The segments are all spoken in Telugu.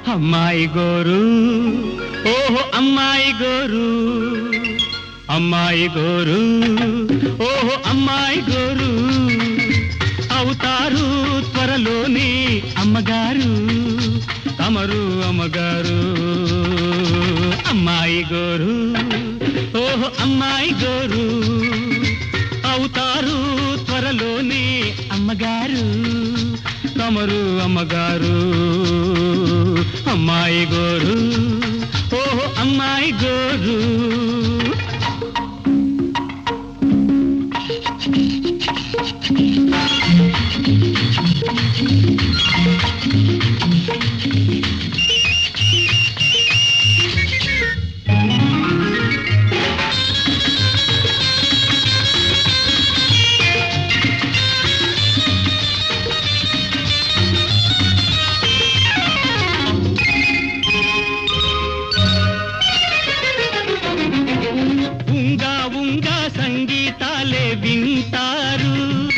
అమ్మాయి గోరు ఓహో అమ్మాయి గోరు అమ్మాయి గోరు ఓహో అమ్మాయి గోరు అవుతారు త్వరలోని అమ్మగారు తమరు అమ్మగారు అమ్మాయి గోరు ఓహో అమ్మాయి గోరు అవుతారు త్వరలోని అమ్మగారు తమరు అమ్మగారు అమ్మాయి గోరు ఓహో అమ్మాయి గోరు ఉంగా ఉంగా సంగీతాలే వింటారు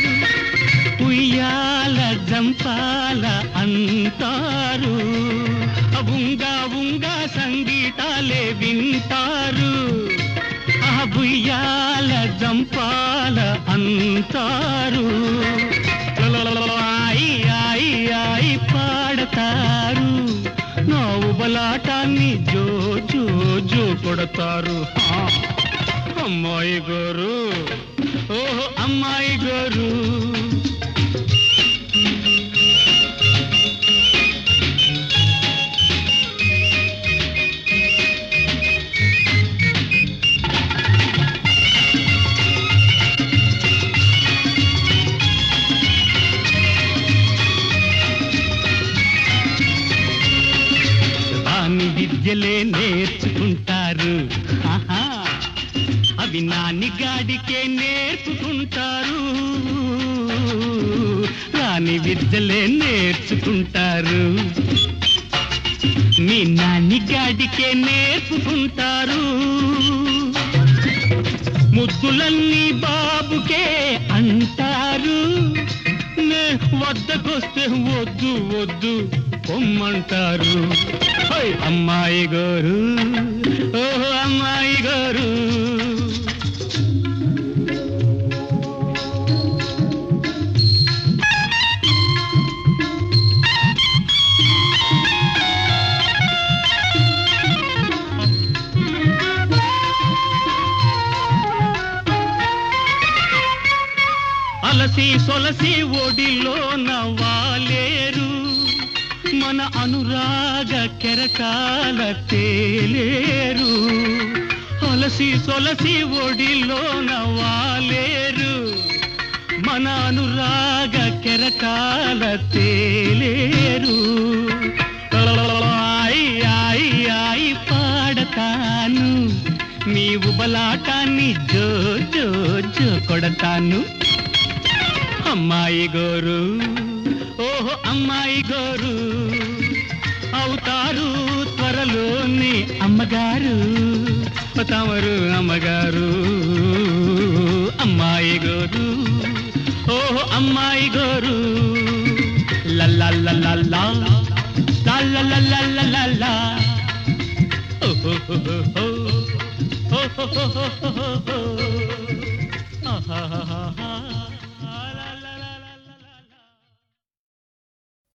ఉయ్యాల జంపాల అంటారు ఉంగా ఉంగా సంగీతాలే వింటారు ఆ ఉయ్యాల జంపాల అంటారు ఆయి ఆయి ఆయి పాడతారు నవ్వు బలాటాన్ని జో జో జో కొడతారు ఆ, అమ్మాయి గారు ఓహో అమ్మాయి గారు దాని విద్యలే నేర్చుకుంటారు ఆహా. అవి నాని గాడికే నేర్చుకుంటారు రాని విద్యలే నేర్చుకుంటారు మీ నాని గాడికే నేర్చుకుంటారు ముద్దులన్నీ బాబుకే అంటారు నే వద్దకొస్తే వద్దు వద్దు పొమ్మంటారు హోయ్ అమ్మాయి గారు ఓహో అమ్మాయి గారు అలసి సొలసి ఒడిలో నవ్వాలేరు మన అనురాగ కెరకాల తేలేరు అలసి సొలసి ఒడిలో నవ్వాలేరు మన అనురాగ కెరకాల తేలేరు ఆయి ఆయి ఆయి పాడతాను నీవు బలాటాన్ని జో జో జో కొడతాను అమ్మాయి గోరు ఓహో అమ్మాయి గోరు అవుతారు త్వరలోని అమ్మగారు తమరు అమ్మగారు అమ్మాయి గోరు ఓహో అమ్మాయి గోరు లల్లల్లల్లల్లా లల్లల్లల్లల్లల్లా ఓహో ఓహో ఓహో ఓహో